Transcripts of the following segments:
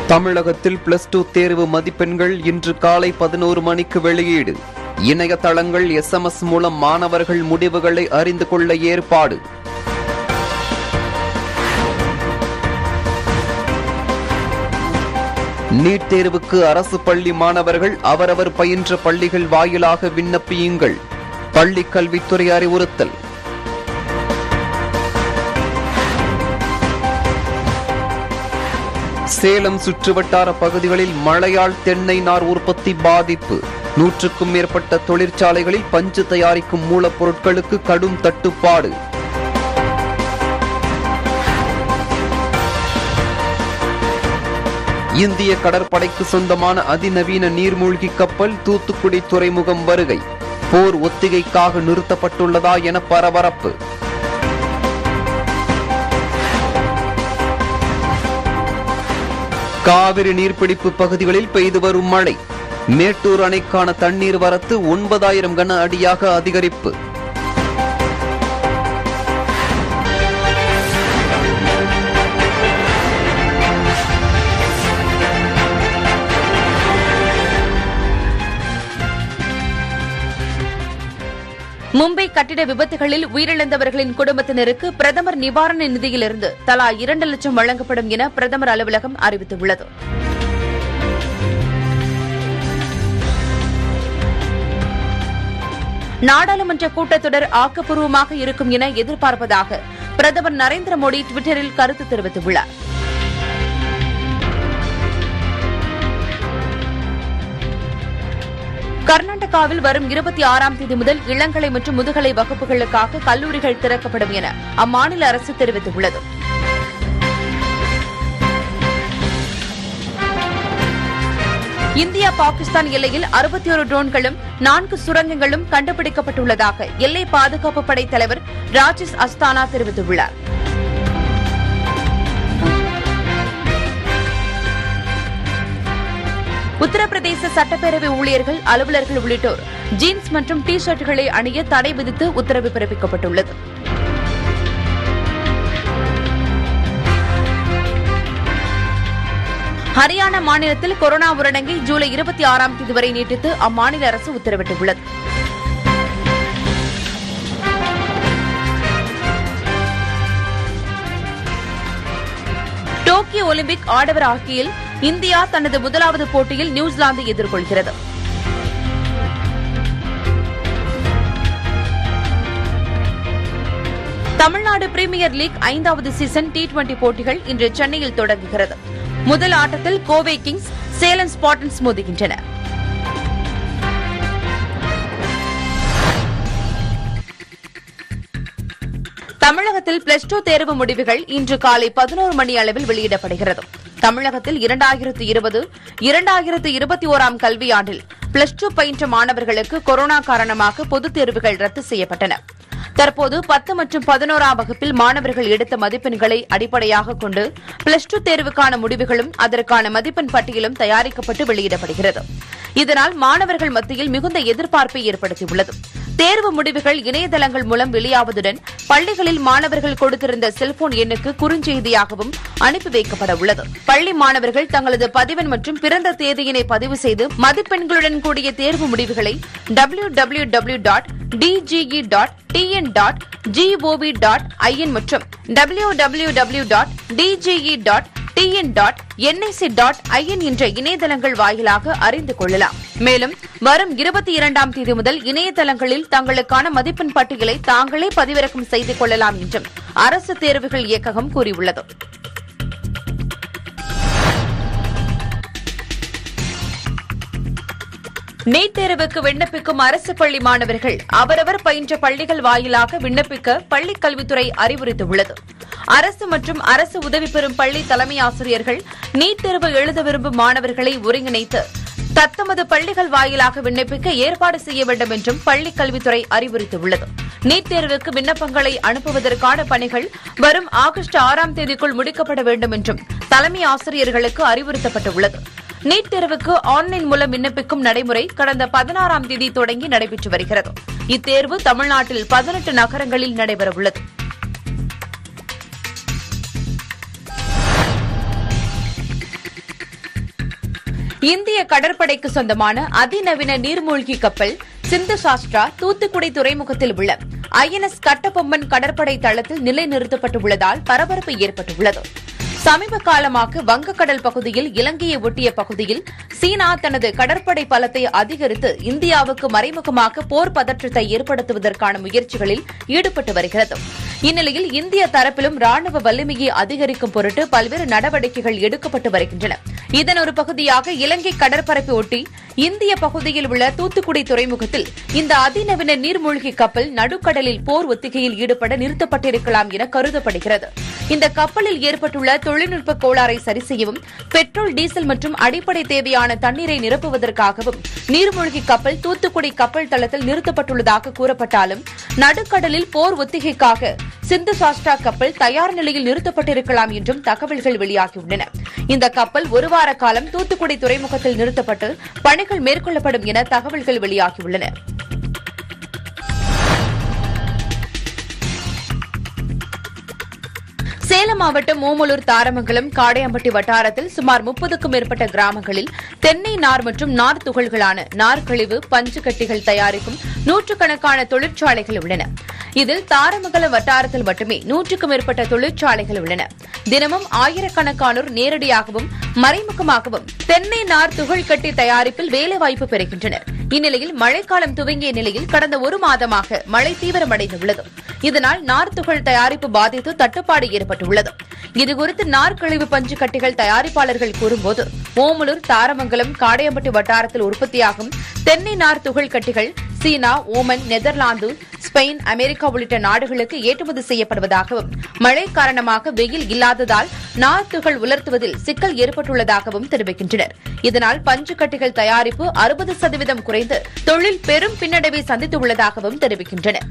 தமிழகத்தில் plus two தேர்வு மதிப்பெண்கள் இன்று காலை பதினோரு மணிக்கு வெளியீடு இணையதளங்கள் எஸ்எம்எஸ் மூலம் மாணவர்கள் முடிவுகளை அறிந்து கொள்ள ஏற்பாடு நீட் தேர்வுக்கு அரசு பள்ளி மாணவர்கள் அவரவர் பயின்ற பள்ளிகள் வாயிலாக விண்ணப்பியுங்கள் பள்ளிக் கல்வித்துறை அறிவுறுத்தல் சேலம் சுற்றுவட்டார பகுதிகளில் மழையால் தென்னை நார் உற்பத்தி பாதிப்பு நூற்றுக்கும் மேற்பட்ட தொழிற்சாலைகளில் பஞ்சு தயாரிக்கும் மூலப்பொருட்களுக்கு கடும் தட்டுப்பாடு இந்திய கடற்படைக்கு சொந்தமான அதிநவீன நீர்மூழ்கி கப்பல் தூத்துக்குடி துறைமுகம் வருகை போர் ஒத்திகைக்காக நிறுத்தப்பட்டுள்ளதா என பரபரப்பு காவிரி நீர்பிடிப்பு பகுதிகளில் பெய்து வரும் மழை மேட்டூர் அணைக்கான தண்ணீர் வரத்து ஒன்பதாயிரம் கன அடியாக அதிகரிப்பு மும்பை கட்டிட விபத்துகளில் உயிரிழந்தவர்களின் குடும்பத்தினருக்கு பிரதமர் நிவாரண நிதியிலிருந்து தலா இரண்டு லட்சம் வழங்கப்படும் என பிரதமர் அலுவலகம் அறிவித்துள்ளது நாடாளுமன்ற கூட்டத்தொடர் ஆக்கப்பூர்வமாக இருக்கும் என எதிர்பார்ப்பதாக பிரதமர் நரேந்திர மோடி டுவிட்டரில் கருத்து தெரிவித்துள்ளார் கர்நாடகாவில் வரும் இருபத்தி ஆறாம் தேதி முதல் இளங்கலை மற்றும் முதுகலை வகுப்புகளுக்காக கல்லூரிகள் திறக்கப்படும் என அம்மாநில அரசு தெரிவித்துள்ளது இந்தியா பாகிஸ்தான் எல்லையில் அறுபத்தி ஒரு ட்ரோன்களும் நான்கு சுரங்கங்களும் கண்டுபிடிக்கப்பட்டுள்ளதாக எல்லை பாதுகாப்பு படை தலைவர் ராஜேஷ் அஸ்தானா தெரிவித்துள்ளார் உத்தரப்பிரதேச சட்டப்பேரவை ஊழியர்கள் அலுவலர்கள் உள்ளிட்டோர் ஜீன்ஸ் மற்றும் டி ஷர்ட்டுகளை அணிய தடை விதித்து உத்தரவு பிறப்பிக்கப்பட்டுள்ளது ஹரியானா மாநிலத்தில் கொரோனா ஊரடங்கை ஜூலை இருபத்தி ஆறாம் தேதி வரை நீட்டித்து அம்மாநில அரசு உத்தரவிட்டுள்ளது டோக்கியோ ஒலிம்பிக் ஆடவர் ஹாக்கியில் இந்தியா தனது முதலாவது போட்டியில் நியூசிலாந்தை எதிர்கொள்கிறது தமிழ்நாடு பிரீமியர் லீக் ஐந்தாவது சீசன் டி டுவெண்டி போட்டிகள் இன்று சென்னையில் தொடங்குகிறது முதல் ஆட்டத்தில் கோவை கிங்ஸ் சேலம் ஸ்பாட்டன்ஸ் மோதுகின்றன தமிழகத்தில் பிளஸ் டூ தேர்வு முடிவுகள் இன்று காலை பதினோரு மணி அளவில் வெளியிடப்படுகிறது தமிழகத்தில் இரண்டாயிரத்து இருபது இரண்டாயிரத்து இருபத்தி ஓராம் கல்வியாண்டில் பிளஸ் டூ பயின்ற மாணவர்களுக்கு கொரோனா காரணமாக பொதுத் தேர்வுகள் ரத்து செய்யப்பட்டன தற்போது பத்து மற்றும் பதினோராம் வகுப்பில் மாணவர்கள் எடுத்த மதிப்பெண்களை அடிப்படையாக கொண்டு பிளஸ் டூ தேர்வுக்கான முடிவுகளும் அதற்கான மதிப்பெண் பட்டியலும் தயாரிக்கப்பட்டு வெளியிடப்படுகிறது இதனால் மாணவர்கள் மத்தியில் மிகுந்த எதிர்பார்ப்பை ஏற்படுத்தியுள்ளது தேர்வு முடிவுகள் இணையதளங்கள் மூலம் வெளியாவதுடன் பள்ளிகளில் மாணவர்கள் கொடுத்திருந்த செல்போன் எண்ணுக்கு குறுஞ்செய்தியாகவும் அனுப்பி வைக்கப்பட உள்ளது பள்ளி மாணவர்கள் தங்களது பதிவெண் மற்றும் பிறந்த தேதியினை பதிவு செய்து மதிப்பெண்களுடன் கூடிய தேர்வு முடிவுகளை W W W dot DGE dot TN dot GOV dot IN மற்றும் W W W dot DGE dot TN dot NIC dot IN என்ற இணையதளங்கள் வாயிலாக அறிந்து கொள்ளலாம் மேலும் வரும் இருபத்தி இரண்டாம் தேதி முதல் இணையதளங்களில் தங்களுக்கான மதிப்பெண் பட்டியலை தாங்களே பதிவிறக்கம் செய்து கொள்ளலாம் என்றும் அரசு தேர்வுகள் இயக்ககம் கூறியுள்ளது நீட் தேர்வுக்கு விண்ணப்பிக்கும் அரசு பள்ளி மாணவர்கள் அவரவர் பயின்ற பள்ளிகள் வாயிலாக விண்ணப்பிக்க பள்ளிக் கல்வித்துறை அறிவுறுத்தியுள்ளது அரசு மற்றும் அரசு உதவி பெறும் பள்ளி தலைமை ஆசிரியர்கள் நீட் தேர்வு எழுத விரும்பும் மாணவர்களை ஒருங்கிணைத்து தத்தமது பள்ளிகள் வாயிலாக விண்ணப்பிக்க ஏற்பாடு செய்ய வேண்டும் என்றும் பள்ளிக் கல்வித்துறை அறிவுறுத்தியுள்ளது நீட் தேர்வுக்கு விண்ணப்பங்களை அனுப்புவதற்கான பணிகள் வரும் ஆகஸ்ட் ஆறாம் தேதிக்குள் முடிக்கப்பட வேண்டும் என்றும் தலைமை ஆசிரியர்களுக்கு அறிவுறுத்தப்பட்டுள்ளது நீட் தேர்வுக்கு ஆன்லைன் மூலம் விண்ணப்பிக்கும் நடைமுறை கடந்த பதினாறாம் தேதி தொடங்கி நடைபெற்று வருகிறது இத்தேர்வு தமிழ்நாட்டில் பதினெட்டு நகரங்களில் நடைபெறவுள்ளது இந்திய கடற்படைக்கு சொந்தமான அதிநவீன நீர்மூழ்கி கப்பல் சிந்து சாஸ்திரா தூத்துக்குடி துறைமுகத்தில் உள்ள ஐஎன்எஸ் கட்டபொம்மன் கடற்படை தளத்தில் நிலைநிறுத்தப்பட்டுள்ளதால் பரபரப்பு ஏற்பட்டுள்ளது சமீப காலமாக வங்கக்கடல் பகுதியில் இலங்கையை ஒட்டிய பகுதியில் சீனா தனது கடற்படை பலத்தை அதிகரித்து இந்தியாவுக்கு மறைமுகமாக போர் பதற்றத்தை ஏற்படுத்துவதற்கான முயற்சிகளில் ஈடுபட்டு வருகிறது இந்நிலையில் இந்திய தரப்பிலும் ராணுவ வலிமையை அதிகரிக்கும் பொருட்டு பல்வேறு நடவடிக்கைகள் எடுக்கப்பட்டு வருகின்றன இதன் ஒரு பகுதியாக இலங்கை கடற்பரப்பை ஒட்டி இந்திய பகுதியில் உள்ள தூத்துக்குடி துறைமுகத்தில் இந்த அதிநவீன நீர்மூழ்கி கப்பல் நடுக்கடலில் போர் ஒத்திகையில் ஈடுபட நிறுத்தப்பட்டிருக்கலாம் என கருதப்படுகிறது இந்த கப்பலில் ஏற்பட்டுள்ள தொழில்நுட்ப கோளாறை சரி செய்யவும் பெட்ரோல் டீசல் மற்றும் அடிப்படை தேவையான தண்ணீரை நிரப்புவதற்காகவும் நீர்மூழ்கி கப்பல் தூத்துக்குடி கப்பல் தளத்தில் நிறுத்தப்பட்டுள்ளதாக கூறப்பட்டாலும் நடுக்கடலில் போர் ஒத்திகைக்காக சிந்து சாஸ்ட்ரா கப்பல் தயார் நிலையில் நிறுத்தப்பட்டிருக்கலாம் என்றும் தகவல்கள் வெளியாகியுள்ளன இந்த கப்பல் ஒரு வார காலம் தூத்துக்குடி துறைமுகத்தில் நிறுத்தப்பட்டு பணிகள் மேற்கொள்ளப்படும் என தகவல்கள் வெளியாகியுள்ளன சேலம் மாவட்டம் ஓமலூர் தாரமங்கலம் காடையம்பட்டி வட்டாரத்தில் சுமார் முப்பதுக்கும் மேற்பட்ட கிராமங்களில் தென்னை நார் மற்றும் நார் துகள்களான நார் கழிவு பஞ்சு கட்டிகள் தயாரிக்கும் நூற்றுக்கணக்கான தொழிற்சாலைகள் உள்ளன இதில் தாரமங்கலம் வட்டாரத்தில் மட்டுமே நூற்றுக்கும் மேற்பட்ட தொழிற்சாலைகள் உள்ளன தினமும் ஆயிரக்கணக்கானோர் நேரடியாகவும் மறைமுகமாகவும் தென்னை நார் துகள் கட்டி தயாரிப்பில் வேலைவாய்ப்பு பெறுகின்றனர் இந்நிலையில் மழைக்காலம் துவங்கிய நிலையில் கடந்த ஒரு மாதமாக மழை தீவிரமடைந்துள்ளது இதனால் நார் துகள் தயாரிப்பு பாதித்து தட்டுப்பாடு ஏற்பட்டுள்ளது இதுகுறித்து நார் கழிவு பஞ்சு கட்டிகள் தயாரிப்பாளர்கள் கூறும்போது ஓமலூர் தாரமங்கலம் காடையம்பட்டி வட்டாரத்தில் உற்பத்தியாகும் தென்னை நார் துகள் கட்டிகள் China Oman Netherlands Spain America உள்ளிட்ட நாடுகளுக்கு ஏற்றுமதி செய்யப்படுவதாகவும் மழை காரணமாக வெயில் இல்லாததால் நார் துகள் உலர்த்துவதில் சிக்கல் ஏற்பட்டுள்ளதாகவும் தெரிவிக்கின்றனர் இதனால் பஞ்சு கட்டிகள் தயாரிப்பு அறுபது சதவீதம் குறைந்து தொழில் பெரும் பின்னடைவை சந்தித்துள்ளதாகவும் தெரிவிக்கின்றனர்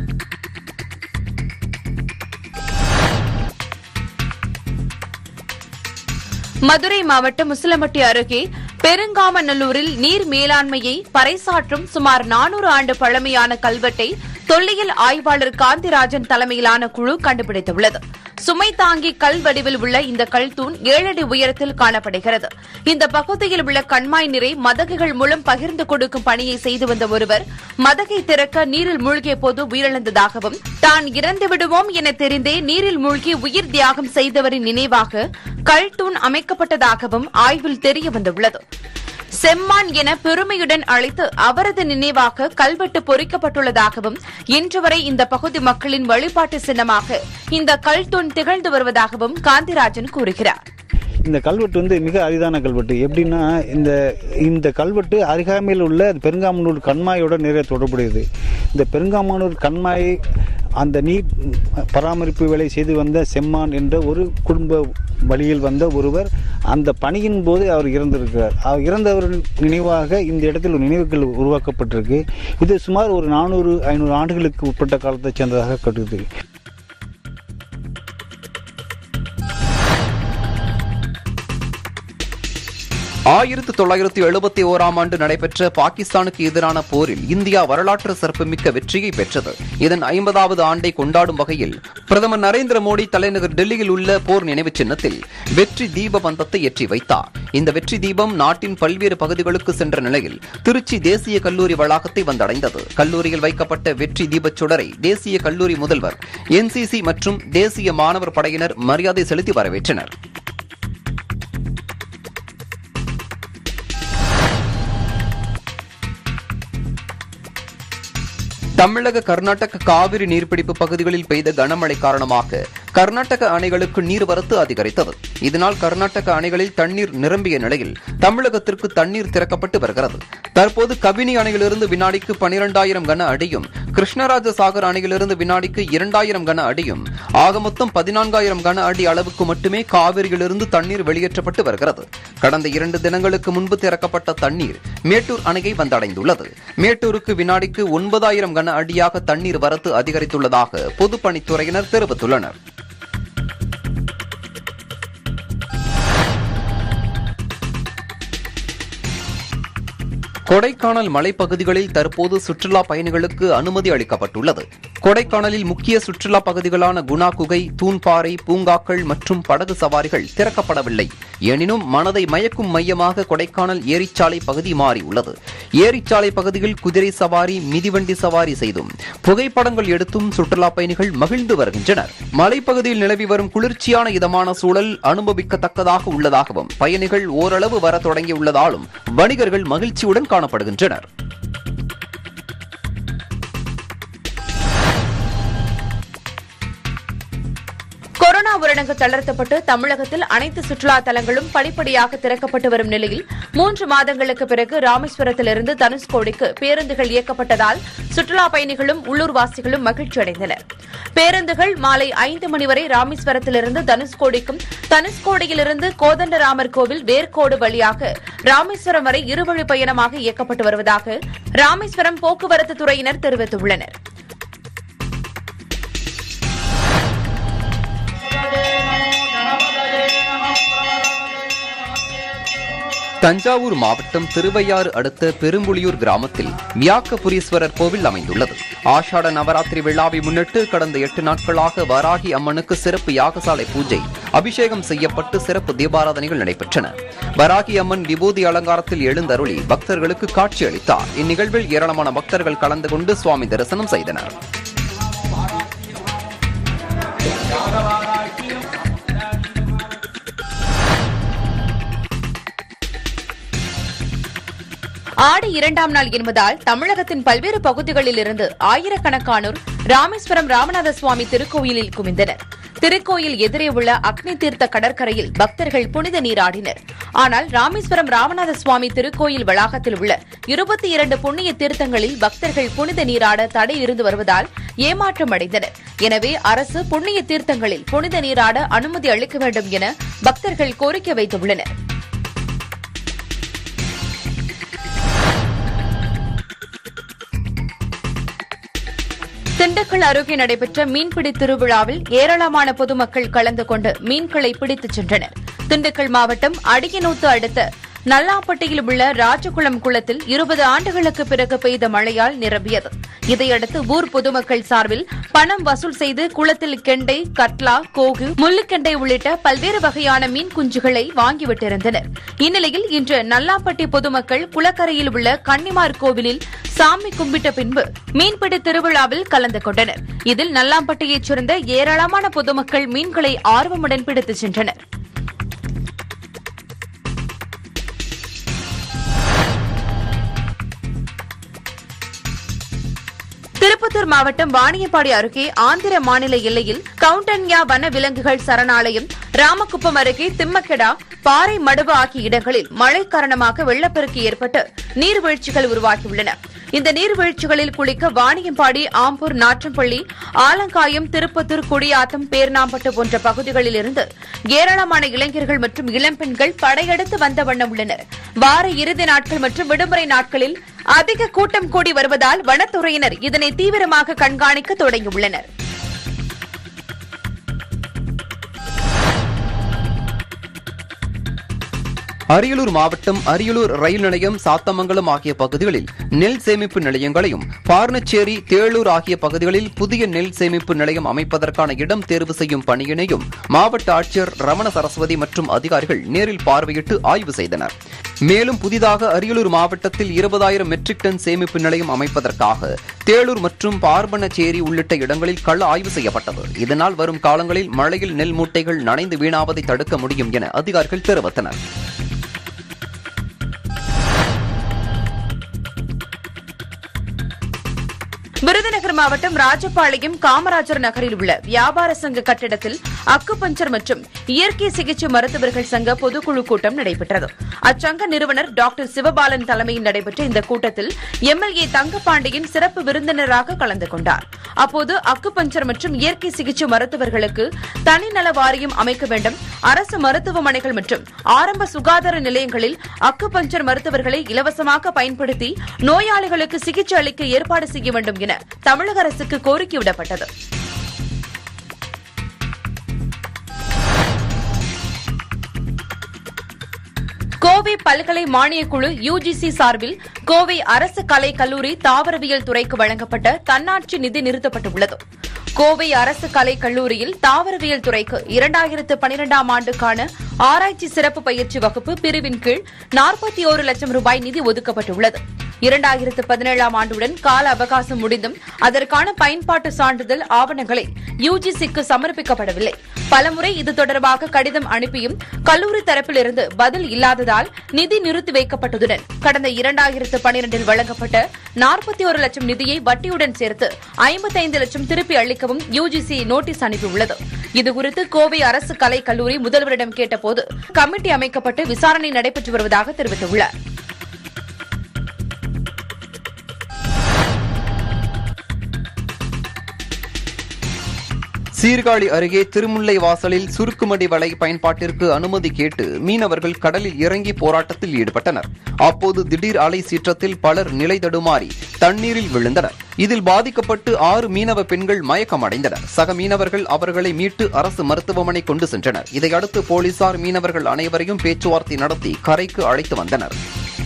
மதுரை மாவட்டம் முசலமட்டி அருகே பெருங்காமநல்லூரில் நீர் மேலாண்மையை பறைசாற்றும் சுமார் நானூறு ஆண்டு பழமையான கல்வெட்டை தொல்லியல் ஆய்வாளர் காந்திராஜன் தலைமையிலான குழு கண்டுபிடித்துள்ளது சுமை தாங்கி கல் வடிவில் உள்ள இந்த கல் தூண் ஏழடி உயரத்தில் காணப்படுகிறது இந்த பகுதியில் உள்ள கண்மாய் நீரை மதகுகள் மூலம் பகிர்ந்து கொடுக்கும் பணியை செய்து வந்த ஒருவர் மதகை திறக்க நீரில் மூழ்கிய போது உயிரிழந்ததாகவும் தான் இறந்து விடுவோம் என தெரிந்தே நீரில் மூழ்கி உயிர் தியாகம் செய்தவரின் நினைவாக கல் தூண் அமைக்கப்பட்டதாகவும் ஆய்வில் தெரியவந்துள்ளது செம்மான் என பெருமையுடன் அழைத்து அவரது நினைவாக கல்வெட்டு பொறிக்கப்பட்டுள்ளதாகவும் இன்று வரை இந்த பகுதி மக்களின் வழிபாட்டு சின்னமாக இந்த கல் தூண் திகழ்ந்து வருவதாகவும் காந்திராஜன் கூறுகிறார் இந்த கல்வெட்டு வந்து மிக அரிதான கல்வெட்டு எப்படின்னா இந்த இந்த கல்வெட்டு அருகாமையில் உள்ள பெருங்காமனூர் கண்மாயோட நிறைய தொடர்புடையது இந்த பெருங்காமனூர் கண்மாய் அந்த நீர் பராமரிப்பு வேலை செய்து வந்த செம்மான் என்ற ஒரு குடும்ப வழியில் வந்த ஒருவர் அந்த பணியின் போது அவர் இறந்திருக்கிறார் அவர் இறந்தவர் நினைவாக இந்த இடத்தில் ஒரு நினைவுகள் உருவாக்கப்பட்டிருக்கு இது சுமார் ஒரு நானூறு ஐநூறு ஆண்டுகளுக்கு உட்பட்ட காலத்தைச் சேர்ந்ததாக கருது ஆயிரத்து தொள்ளாயிரத்து எழுபத்தி ஓராம் ஆண்டு நடைபெற்ற பாகிஸ்தானுக்கு எதிரான போரில் இந்தியா வரலாற்று சிறப்புமிக்க வெற்றியை பெற்றது இதன் ஐம்பதாவது ஆண்டை கொண்டாடும் வகையில் பிரதமர் நரேந்திர மோடி தலைநகர் டெல்லியில் உள்ள போர் நினைவு சின்னத்தில் வெற்றி தீப பந்தத்தை ஏற்றி வைத்தார் இந்த வெற்றி தீபம் நாட்டின் பல்வேறு பகுதிகளுக்கு சென்ற நிலையில் திருச்சி தேசிய கல்லூரி வளாகத்தை வந்தடைந்தது கல்லூரியில் வைக்கப்பட்ட வெற்றி தீபச் சுடரை தேசிய கல்லூரி முதல்வர் என்சிசி மற்றும் தேசிய மாணவர் படையினர் மரியாதை செலுத்தி வரவேற்றனர் தமிழக கர்நாடக காவிரி நீர்பிடிப்பு பகுதிகளில் பெய்த கனமழை காரணமாக கர்நாடக அணைகளுக்கு நீர்வரத்து அதிகரித்தது இதனால் கர்நாடக அணைகளில் தண்ணீர் நிரம்பிய நிலையில் தமிழகத்திற்கு தண்ணீர் திறக்கப்பட்டு வருகிறது தற்போது கபினி அணையிலிருந்து வினாடிக்கு பனிரெண்டாயிரம் கன அடியும் கிருஷ்ணராஜ சாகர் அணையிலிருந்து வினாடிக்கு இரண்டாயிரம் கன அடியும் ஆக மொத்தம் பதினான்காயிரம் கன அடி அளவுக்கு மட்டுமே காவிரியிலிருந்து தண்ணீர் வெளியேற்றப்பட்டு வருகிறது கடந்த இரண்டு தினங்களுக்கு முன்பு திறக்கப்பட்ட தண்ணீர் மேட்டூர் அணையை வந்தடைந்துள்ளது மேட்டூருக்கு வினாடிக்கு ஒன்பதாயிரம் கன அடியாக தண்ணீர் வரத்து அதிகரித்துள்ளதாக பொதுப்பணித்துறையினர் தெரிவித்துள்ளனர் கொடைக்கானல் மலைப்பகுதிகளில் தற்போது சுற்றுலா பயணிகளுக்கு அனுமதி அளிக்கப்பட்டுள்ளது கொடைக்கானலில் முக்கிய சுற்றுலா பகுதிகளான குணா குகை தூண்பாறை பூங்காக்கள் மற்றும் படகு சவாரிகள் திறக்கப்படவில்லை எனினும் மனதை மயக்கும் மையமாக கொடைக்கானல் ஏரிச்சாலை பகுதி மாறியுள்ளது ஏரிச்சாலை பகுதியில் குதிரை சவாரி மிதிவண்டி சவாரி செய்தும் புகைப்படங்கள் எடுத்தும் சுற்றுலா பயணிகள் மகிழ்ந்து வருகின்றனர் மலைப்பகுதியில் நிலவி வரும் குளிர்ச்சியான இதமான சூழல் அனுபவிக்கத்தக்கதாக உள்ளதாகவும் பயணிகள் ஓரளவு வர தொடங்கியுள்ளதாலும் வணிகர்கள் மகிழ்ச்சியுடன் காணப்படுகின்றனர் கொரோனா ஊரடங்கு தளர்த்தப்பட்டு தமிழகத்தில் அனைத்து சுற்றுலா தலங்களும் படிப்படியாக திறக்கப்பட்டு வரும் நிலையில் மூன்று மாதங்களுக்கு பிறகு ராமேஸ்வரத்திலிருந்து தனுஷ்கோடிக்கு பேருந்துகள் இயக்கப்பட்டதால் சுற்றுலா பயணிகளும் உள்ளூர்வாசிகளும் மகிழ்ச்சி அடைந்தனர் பேருந்துகள் மாலை ஐந்து மணி வரை ராமேஸ்வரத்திலிருந்து தனுஷ்கோடிக்கும் தனுஷ்கோடியிலிருந்து கோதண்டராமர் கோவில் வேர்க்கோடு வழியாக ராமேஸ்வரம் வரை இருவழி பயணமாக இயக்கப்பட்டு வருவதாக ராமேஸ்வரம் போக்குவரத்து துறையினர் தெரிவித்துள்ளனர் தஞ்சாவூர் மாவட்டம் திருவையாறு அடுத்த பெரும்புலியூர் கிராமத்தில் வியாக்கபுரீஸ்வரர் கோவில் அமைந்துள்ளது ஆஷாட நவராத்திரி விழாவை முன்னிட்டு கடந்த எட்டு நாட்களாக வராகி அம்மனுக்கு சிறப்பு யாகசாலை பூஜை அபிஷேகம் செய்யப்பட்டு சிறப்பு தீபாராதனைகள் நடைபெற்றன வராகி அம்மன் விபூதி அலங்காரத்தில் எழுந்தருளி பக்தர்களுக்கு காட்சி அளித்தார் இந்நிகழ்வில் ஏராளமான பக்தர்கள் கலந்து கொண்டு சுவாமி தரிசனம் செய்தனர் ஆடி இரண்டாம் நாள் என்பதால் தமிழகத்தின் பல்வேறு பகுதிகளில் இருந்து ஆயிரக்கணக்கானோர் ராமேஸ்வரம் ராமநாத சுவாமி திருக்கோயிலில் குவிந்தனர் திருக்கோயில் எதிரே உள்ள அக்னி தீர்த்த கடற்கரையில் பக்தர்கள் புனித நீராடினர் ஆனால் ராமேஸ்வரம் ராமநாத சுவாமி திருக்கோயில் வளாகத்தில் உள்ள இருபத்தி இரண்டு புண்ணிய தீர்த்தங்களில் பக்தர்கள் புனித நீராட தடை இருந்து வருவதால் ஏமாற்றம் அடைந்தனர் எனவே அரசு புண்ணிய தீர்த்தங்களில் புனித நீராட அனுமதி அளிக்க வேண்டும் என பக்தர்கள் கோரிக்கை வைத்துள்ளனர் திண்டுக்கல் அருகே நடைபெற்ற மீன்பிடி திருவிழாவில் ஏராளமான பொதுமக்கள் கலந்து கொண்டு மீன்களை பிடித்துச் சென்றனர் திண்டுக்கல் மாவட்டம் அடியனூத்து அடுத்த நல்லாப்பட்டியில் உள்ள ராஜகுளம் குளத்தில் இருபது ஆண்டுகளுக்கு பிறகு பெய்த மழையால் நிரம்பியது இதையடுத்து ஊர் பொதுமக்கள் சார்பில் பணம் வசூல் செய்து குளத்தில் கெண்டை கட்லா கோகு முள்ளுக்கெண்டை உள்ளிட்ட பல்வேறு வகையான மீன் குஞ்சுகளை வாங்கிவிட்டிருந்தனர் இந்நிலையில் இன்று நல்லாப்பட்டி பொதுமக்கள் குளக்கரையில் உள்ள கன்னிமார் கோவிலில் சாமி கும்பிட்ட பின்பு மீன்பிடி திருவிழாவில் கலந்து கொண்டனர் இதில் நல்லாம்பட்டியைச் சேர்ந்த ஏராளமான பொதுமக்கள் மீன்களை ஆர்வமுடன் பிடித்துச் சென்றனர் திருப்பத்தூர் மாவட்டம் வாணியப்பாடி அருகே ஆந்திர மாநில எல்லையில் கவுண்டன்யா வன விலங்குகள் சரணாலயம் ராமகுப்பம் அருகே திம்மக்கெடா பாறை மடுவு ஆகிய இடங்களில் மழை காரணமாக வெள்ளப்பெருக்கு ஏற்பட்டு நீர்வீழ்ச்சிகள் உருவாகியுள்ளன இந்த நீர்வீழ்ச்சிகளில் குளிக்க வாணியம்பாடி ஆம்பூர் நாற்றம்பள்ளி ஆலங்காயம் திருப்பத்தூர் குடியாத்தம் பேர்ணாம்பட்டு போன்ற பகுதிகளில் இருந்து ஏராளமான இளைஞர்கள் மற்றும் இளம்பெண்கள் படையெடுத்து வந்த வண்ணம் உள்ளனர் வார இறுதி நாட்கள் மற்றும் விடுமுறை நாட்களில் அதிக கூட்டம் கூடி வருவதால் வனத்துறையினர் இதனை தீவிரமாக கண்காணிக்க தொடங்கியுள்ளனர் அரியலூர் மாவட்டம் அரியலூர் ரயில் நிலையம் சாத்தமங்கலம் ஆகிய பகுதிகளில் நெல் சேமிப்பு நிலையங்களையும் பார்னச்சேரி தேளூர் ஆகிய பகுதிகளில் புதிய நெல் சேமிப்பு நிலையம் அமைப்பதற்கான இடம் தேர்வு செய்யும் பணியினையும் மாவட்ட ஆட்சியர் ரமண சரஸ்வதி மற்றும் அதிகாரிகள் நேரில் பார்வையிட்டு ஆய்வு செய்தனர் மேலும் புதிதாக அரியலூர் மாவட்டத்தில் இருபதாயிரம் மெட்ரிக் டன் சேமிப்பு நிலையம் அமைப்பதற்காக தேளூர் மற்றும் பார்பனச்சேரி உள்ளிட்ட இடங்களில் கள ஆய்வு செய்யப்பட்டது இதனால் வரும் காலங்களில் மழையில் நெல் மூட்டைகள் நனைந்து வீணாவதை தடுக்க முடியும் என அதிகாரிகள் தெரிவித்தனர் விருதுநகர் மாவட்டம் ராஜபாளையம் காமராஜர் நகரில் உள்ள வியாபார சங்க கட்டிடத்தில் அக்குபஞ்சர் மற்றும் இயற்கை சிகிச்சை மருத்துவர்கள் சங்க பொதுக்குழு கூட்டம் நடைபெற்றது அச்சங்க நிறுவனர் டாக்டர் சிவபாலன் தலைமையில் நடைபெற்ற இந்த கூட்டத்தில் எம்எல்ஏ தங்கபாண்டியன் சிறப்பு விருந்தினராக கலந்து கொண்டார் அப்போது அக்குபஞ்சர் மற்றும் இயற்கை சிகிச்சை மருத்துவர்களுக்கு தனிநல வாரியம் அமைக்க வேண்டும் அரசு மருத்துவமனைகள் மற்றும் ஆரம்ப சுகாதார நிலையங்களில் அக்குபஞ்சர் மருத்துவர்களை இலவசமாக பயன்படுத்தி நோயாளிகளுக்கு சிகிச்சை அளிக்க ஏற்பாடு செய்ய வேண்டும் என தமிழக அரசுக்கு கோரிக்கை விடப்பட்டது கோவை பல்கலை மானியக் குழு யுஜிசி சார்பில் கோவை அரசு கலை கல்லூரி தாவரவியல் துறைக்கு வழங்கப்பட்ட தன்னாட்சி நிதி நிறுத்தப்பட்டுள்ளது கோவை அரசு கலை கல்லூரியில் தாவரவியல் துறைக்கு இரண்டாயிரத்து பனிரெண்டாம் ஆண்டுக்கான ஆராய்ச்சி சிறப்பு பயிற்சி வகுப்பு பிரிவின் கீழ் நாற்பத்தி ஒரு லட்சம் ரூபாய் நிதி ஒதுக்கப்பட்டுள்ளது இரண்டாயிரத்து பதினேழாம் ஆண்டுடன் கால அவகாசம் முடிந்தும் அதற்கான பயன்பாட்டு சான்றிதழ் ஆவணங்களை யுஜிசிக்கு சமர்ப்பிக்கப்படவில்லை பலமுறை இது தொடர்பாக கடிதம் அனுப்பியும் கல்லூரி தரப்பிலிருந்து பதில் இல்லாததால் நிதி நிறுத்தி வைக்கப்பட்டதுடன் கடந்த இரண்டாயிரத்து பனிரெண்டில் வழங்கப்பட்ட நாற்பத்தி ஒரு லட்சம் நிதியை வட்டியுடன் சேர்த்து ஐம்பத்தைந்து லட்சம் திருப்பி அளிக்கவும் யுஜிசி நோட்டீஸ் அனுப்பியுள்ளது இதுகுறித்து கோவை அரசு கலை கல்லூரி முதல்வரிடம் கேட்டபோது கமிட்டி அமைக்கப்பட்டு விசாரணை நடைபெற்று வருவதாக தெரிவித்துள்ளார் சீர்காழி அருகே திருமுல்லை வாசலில் சுருக்குமடி வலை பயன்பாட்டிற்கு அனுமதி கேட்டு மீனவர்கள் கடலில் இறங்கி போராட்டத்தில் ஈடுபட்டனர் அப்போது திடீர் அலை சீற்றத்தில் பலர் நிலை தடுமாறி தண்ணீரில் விழுந்தனர் இதில் பாதிக்கப்பட்டு ஆறு மீனவ பெண்கள் மயக்கமடைந்தனர் சக மீனவர்கள் அவர்களை மீட்டு அரசு மருத்துவமனை கொண்டு சென்றனர் இதையடுத்து போலீசார் மீனவர்கள் அனைவரையும் பேச்சுவார்த்தை நடத்தி கரைக்கு அழைத்து வந்தனர்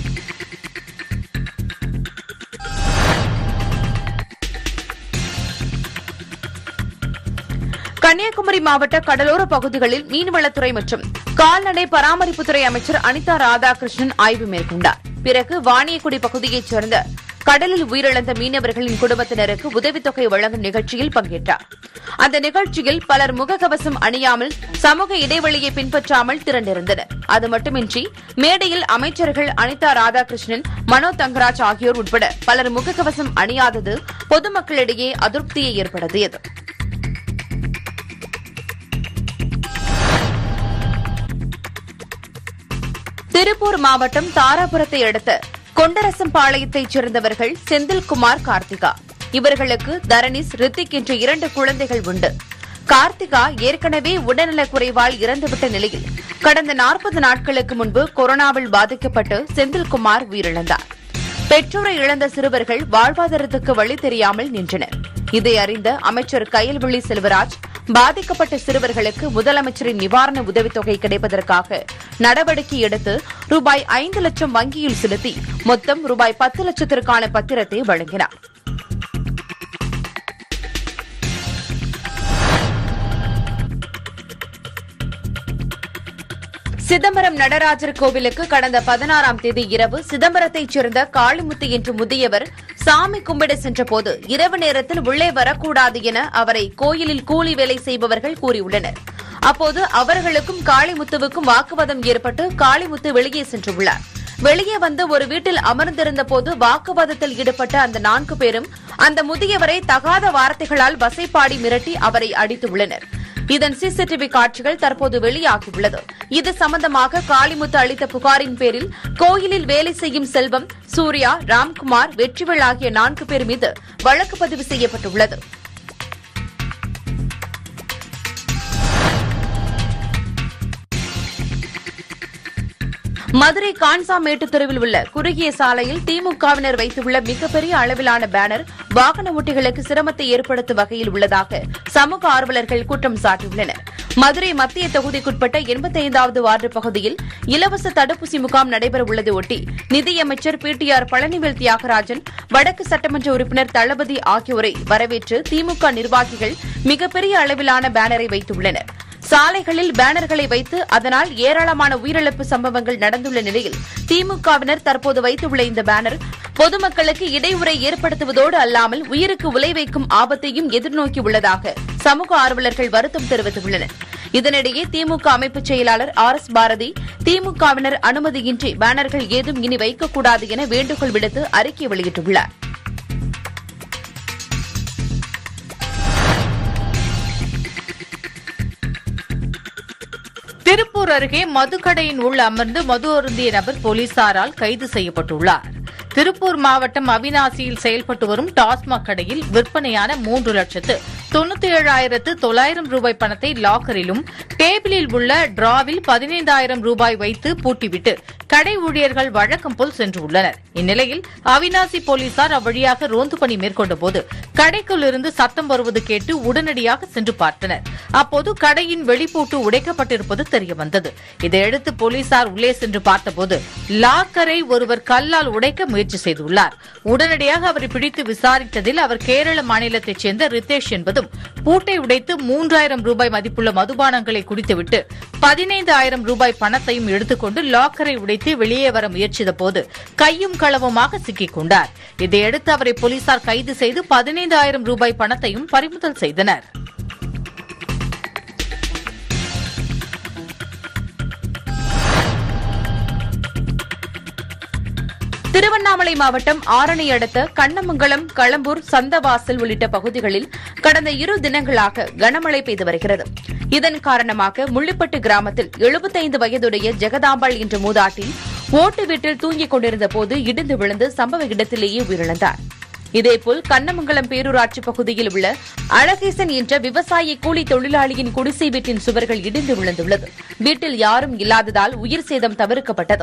கன்னியாகுமரி மாவட்ட கடலோர பகுதிகளில் மீன்வளத்துறை மற்றும் கால்நடை பராமரிப்புத்துறை அமைச்சர் அனிதா ராதாகிருஷ்ணன் ஆய்வு மேற்கொண்டார் பிறகு வாணியக்குடி பகுதியைச் சேர்ந்த கடலில் உயிரிழந்த மீனவர்களின் குடும்பத்தினருக்கு உதவித்தொகை வழங்கும் நிகழ்ச்சியில் பங்கேற்றார் அந்த நிகழ்ச்சியில் பலர் முகக்கவசம் அணியாமல் சமூக இடைவெளியை பின்பற்றாமல் திரண்டிருந்தனர் அது மட்டுமின்றி மேடையில் அமைச்சர்கள் அனிதா ராதாகிருஷ்ணன் மனோ தங்கராஜ் ஆகியோர் உட்பட பலர் முகக்கவசம் அணியாதது பொதுமக்களிடையே அதிருப்தியை ஏற்படுத்தியது திருப்பூர் மாவட்டம் தாராபுரத்தை அடுத்த கொண்டரசம்பாளையத்தைச் சேர்ந்தவர்கள் செந்தில்குமார் கார்த்திகா இவர்களுக்கு தரணிஸ் ரித்திக் என்ற இரண்டு குழந்தைகள் உண்டு கார்த்திகா ஏற்கனவே உடல்நலக் குறைவால் இறந்துவிட்ட நிலையில் கடந்த நாற்பது நாட்களுக்கு முன்பு கொரோனாவில் பாதிக்கப்பட்டு செந்தில்குமார் உயிரிழந்தார் பெற்றோரை இழந்த சிறுவர்கள் வாழ்வாதாரத்துக்கு வழி தெரியாமல் நின்றனர் இதை அறிந்த அமைச்சர் கயல்விழி செல்வராஜ் பாதிக்கப்பட்ட சிறுவர்களுக்கு முதலமைச்சரின் நிவாரண உதவித்தொகை கிடைப்பதற்காக நடவடிக்கை எடுத்து ரூபாய் ஐந்து லட்சம் வங்கியில் செலுத்தி மொத்தம் ரூபாய் பத்து லட்சத்திற்கான பத்திரத்தை வழங்கினார் சிதம்பரம் நடராஜர் கோவிலுக்கு கடந்த பதினாறாம் தேதி இரவு சிதம்பரத்தைச் சேர்ந்த காளிமுத்து என்ற முதியவர் சாமி கும்பிட சென்றபோது இரவு நேரத்தில் உள்ளே வரக்கூடாது என அவரை கோயிலில் கூலி வேலை செய்பவர்கள் கூறியுள்ளனர் அப்போது அவர்களுக்கும் காளிமுத்துவுக்கும் வாக்குவாதம் ஏற்பட்டு காளிமுத்து வெளியே சென்றுள்ளார் வெளியே வந்து ஒரு வீட்டில் அமர்ந்திருந்த போது வாக்குவாதத்தில் ஈடுபட்ட அந்த நான்கு பேரும் அந்த முதியவரை தகாத வார்த்தைகளால் வசைப்பாடி மிரட்டி அவரை அடித்துள்ளனர் இதன் சிசிடிவி காட்சிகள் தற்போது வெளியாகியுள்ளது இது சம்பந்தமாக காளிமுத்து அளித்த புகாரின் பேரில் கோயிலில் வேலை செய்யும் செல்வம் சூர்யா ராம்குமார் வெற்றிவேல் ஆகிய நான்கு பேர் மீது வழக்கு பதிவு செய்யப்பட்டுள்ளது மதுரை கான்சாமேட்டு தெருவில் உள்ள குறுகிய சாலையில் திமுகவினர் வைத்துள்ள மிகப்பெரிய அளவிலான பேனர் வாகன ஓட்டிகளுக்கு சிரமத்தை ஏற்படுத்தும் வகையில் உள்ளதாக சமூக ஆர்வலர்கள் குற்றம் சாட்டியுள்ளனர் மதுரை மத்திய தொகுதிக்குட்பட்ட எண்பத்தைந்தாவது வார்டு பகுதியில் இலவச தடுப்பூசி முகாம் நடைபெறவுள்ளதை ஒட்டி நிதியமைச்சர் P T R Palanivel Thiagarajan வடக்கு சட்டமன்ற உறுப்பினர் தளபதி ஆகியோரை வரவேற்று திமுக நிர்வாகிகள் மிகப்பெரிய அளவிலான பேனரை வைத்துள்ளனர் சாலைகளில் பேனர்களை வைத்து அதனால் ஏராளமான உயிரிழப்பு சம்பவங்கள் நடந்துள்ள நிலையில் திமுகவினர் தற்போது வைத்துள்ள இந்த பேனர் பொதுமக்களுக்கு இடையூறை ஏற்படுத்துவதோடு அல்லாமல் உயிருக்கு உலை வைக்கும் ஆபத்தையும் எதிர்நோக்கியுள்ளதாக சமூக ஆர்வலர்கள் வருத்தம் தெரிவித்துள்ளனர் இதனிடையே திமுக அமைப்புச் செயலாளர் ஆர் எஸ் பாரதி திமுகவினர் அனுமதியின்றி பேனர்கள் ஏதும் இனி வைக்கக்கூடாது என வேண்டுகோள் விடுத்து அறிக்கை வெளியிட்டுள்ளார் திருப்பூர் அருகே மதுக்கடையின் உள் அமர்ந்து மது அருந்திய நபர் போலீசாரால் கைது செய்யப்பட்டுள்ளார் திருப்பூர் மாவட்டம் அவினாசியில் செயல்பட்டு வரும் டாஸ்மாக் கடையில் விற்பனையான மூன்று லட்சத்து தொண்ணூத்தி ஏழாயிரத்து தொள்ளாயிரம் ரூபாய் பணத்தை லாக்கரிலும் டேபிளில் உள்ள டிராவில் பதினைந்தாயிரம் ரூபாய் வைத்து பூட்டிவிட்டு கடை ஊழியர்கள் வழக்கம் போல் சென்று உள்ளனர் இந்நிலையில் அவினாசி போலீசார் அவ்வழியாக ரோந்து பணி மேற்கொண்ட போது கடைக்குள் இருந்து சத்தம் வருவது கேட்டு உடனடியாக சென்று பார்த்தனர் அப்போது கடையின் வெளிப்பூட்டு உடைக்கப்பட்டிருப்பது தெரியவந்தது இதையடுத்து போலீசார் உள்ளே சென்று பார்த்தபோது லாக்கரை ஒருவர் கல்லால் உடைக்க முயற்சி செய்துள்ளார் உடனடியாக அவரை பிடித்து விசாரித்ததில் அவர் கேரள மாநிலத்தைச் சேர்ந்த ரித்தேஷ் என்பதும் பூட்டை உடைத்து மூன்றாயிரம் ரூபாய் மதிப்புள்ள மதுபானங்களை குடித்துவிட்டு பதினைந்து ஆயிரம் ரூபாய் பணத்தையும் எடுத்துக்கொண்டு லாக்கரை உடைத்து வெளியே வர முயற்சித்த போது கையும் களவுமாக சிக்கிக் கொண்டார் இதையடுத்து அவரை போலீசார் கைது செய்து பதினைந்து ஆயிரம் ரூபாய் பணத்தையும் பறிமுதல் செய்தனர் திருவண்ணாமலை மாவட்டம் ஆரணி அடுத்த கண்ணமங்கலம் களம்பூர் சந்தவாசல் உள்ளிட்ட பகுதிகளில் கடந்த இரு தினங்களாக கனமழை பெய்து வருகிறது இதன் காரணமாக முள்ளிப்பட்டு கிராமத்தில் 75 வயதுடைய ஜெகதாம்பாள் என்ற மூதாட்டி ஓட்டு வீட்டில் தூங்கிக் கொண்டிருந்த போது இடிந்து விழுந்து சம்பவ இடத்திலேயே உயிரிழந்தார் இதேபோல் கண்ணமங்கலம் பேரூராட்சி பகுதியில் உள்ள அழகேசன் என்ற விவசாய கூலி தொழிலாளியின் குடிசை வீட்டின் சுவர்கள் இடிந்து விழுந்துள்ளது வீட்டில் யாரும் இல்லாததால் உயிர் சேதம் தவிர்க்கப்பட்டது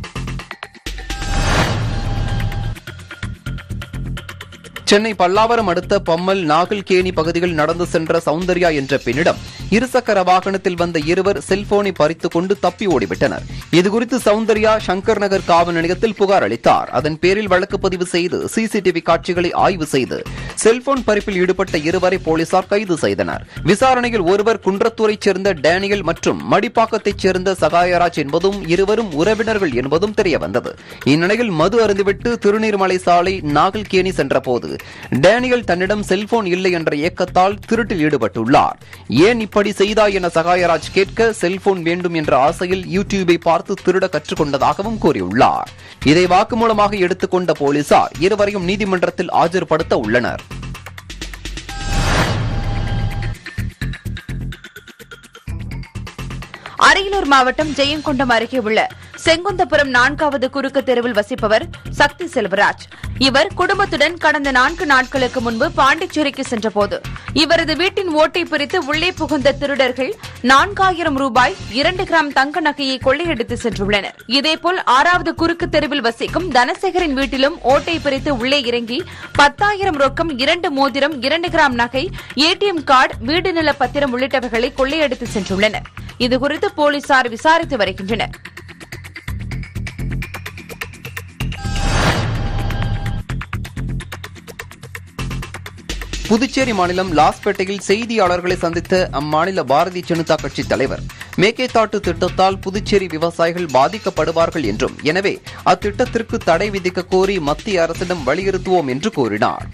சென்னை பல்லாவரம் அடுத்த பம்மல் நாகல்கேணி பகுதியில் நடந்து சென்ற சௌந்தர்யா என்ற பெண்ணிடம் இருசக்கர வாகனத்தில் வந்த இருவர் செல்போனை பறித்துக் கொண்டு தப்பி ஓடிவிட்டனர் இதுகுறித்து சௌந்தர்யா சங்கர் நகர் காவல் நிலையத்தில் புகார் அளித்தார் அதன் பேரில் வழக்கு பதிவு செய்து சிசிடிவி காட்சிகளை ஆய்வு செய்து செல்போன் பறிப்பில் ஈடுபட்ட இருவரை போலீசார் கைது செய்தனர் விசாரணையில் ஒருவர் குன்றத்தூரைச் சேர்ந்த டேனியல் மற்றும் மடிப்பாக்கத்தைச் சேர்ந்த சகாயராஜ் என்பதும் இருவரும் உறவினர்கள் என்பதும் தெரியவந்தது இந்நிலையில் மது அருந்துவிட்டு திருநீர்மலை சாலை நாகல்கேணி சென்றபோது டேனியல் தன்னிடம் செல்போன் இல்லை என்ற ஏக்கத்தால் திருட்டில் ஈடுபட்டுள்ளார் ஏன் இப்படி செய்தாய் என சகாயராஜ் கேட்க செல்போன் வேண்டும் என்ற ஆசையில் யூடியூபை பார்த்து திருட கற்றுக்கொண்டதாகவும் கூறியுள்ளார் இதை வாக்குமூலமாக எடுத்துக்கொண்ட போலீசார் இருவரையும் நீதிமன்றத்தில் ஆஜர்படுத்த உள்ளனர் அரியலூர் மாவட்டம் ஜெயங்கொண்டம் அருகே உள்ள செங்குந்தபுரம் நான்காவது குறுக்கு தெருவில் வசிப்பவர் சக்தி செல்வராஜ் இவர் குடும்பத்துடன் கடந்த நான்கு நாட்களுக்கு முன்பு பாண்டிச்சேரிக்கு சென்றபோது இவரது வீட்டின் ஓட்டை பிரித்து உள்ளே புகுந்த திருடர்கள் நான்காயிரம் ரூபாய் இரண்டு கிராம் தங்க நகையை கொள்ளையடித்து சென்றுள்ளனர் இதேபோல் ஆறாவது குறுக்கு தெருவில் வசிக்கும் தனசேகரின் வீட்டிலும் ஓட்டை பிரித்து உள்ளே இறங்கி பத்தாயிரம் ரொக்கம் இரண்டு மோதிரம் இரண்டு கிராம் நகை ஏடிஎம் கார்டு வீடு நில பத்திரம் உள்ளிட்டவைகளை கொள்ளையடித்து சென்றுள்ளனர் இதுகுறித்து போலீசார் விசாரித்து வருகின்றனர் புதுச்சேரி மாநிலம் லாஸ்பேட்டையில் செய்தியாளர்களை சந்தித்த அம்மாநில பாரதிய ஜனதா கட்சி தலைவர் மேகேதாட்டு திட்டத்தால் புதுச்சேரி விவசாயிகள் பாதிக்கப்படுவார்கள் என்றும் எனவே அத்திட்டத்திற்கு தடை விதிக்க கோரி மத்திய அரசிடம் வலியுறுத்துவோம் என்று கூறினார்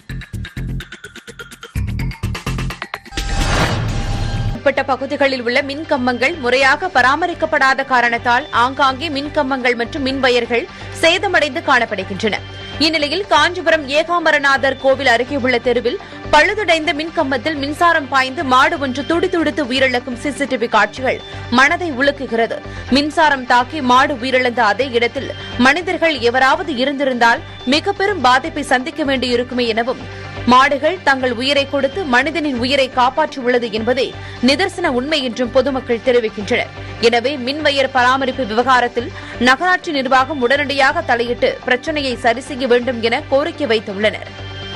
உட்பட்ட பகுதிகளில் உள்ள மின் கம்பங்கள் முறையாக பராமரிக்கப்படாத காரணத்தால் ஆங்காங்கே மின் கம்பங்கள் மற்றும் மின் வயர்கள் சேதமடைந்து காணப்படுகின்றன இந்நிலையில் காஞ்சிபுரம் ஏகாம்பரநாதர் கோவில் அருகே உள்ள தெருவில் பழுதுடைந்த மின் கம்பத்தில் மின்சாரம் பாய்ந்து மாடு ஒன்று துடிதுடித்து உயிரிழக்கும் சிசிடிவி காட்சிகள் மனதை உலுக்குகிறது மின்சாரம் தாக்கி மாடு உயிரிழந்த அதே இடத்தில் மனிதர்கள் எவராவது இருந்திருந்தால் மிக பெரும் பாதிப்பை சந்திக்க வேண்டியிருக்குமே எனவும் மாடுகள் தங்கள் உயிரை கொடுத்து மனிதனின் உயிரை காப்பாற்றியுள்ளது என்பதே நிதர்சன உண்மை என்றும் பொதுமக்கள் தெரிவிக்கின்றனர் எனவே மின்வயர் பராமரிப்பு விவகாரத்தில் நகராட்சி நிர்வாகம் உடனடியாக தலையிட்டு பிரச்சனையை சரி செய்ய வேண்டும் என கோரிக்கை வைத்துள்ளனர்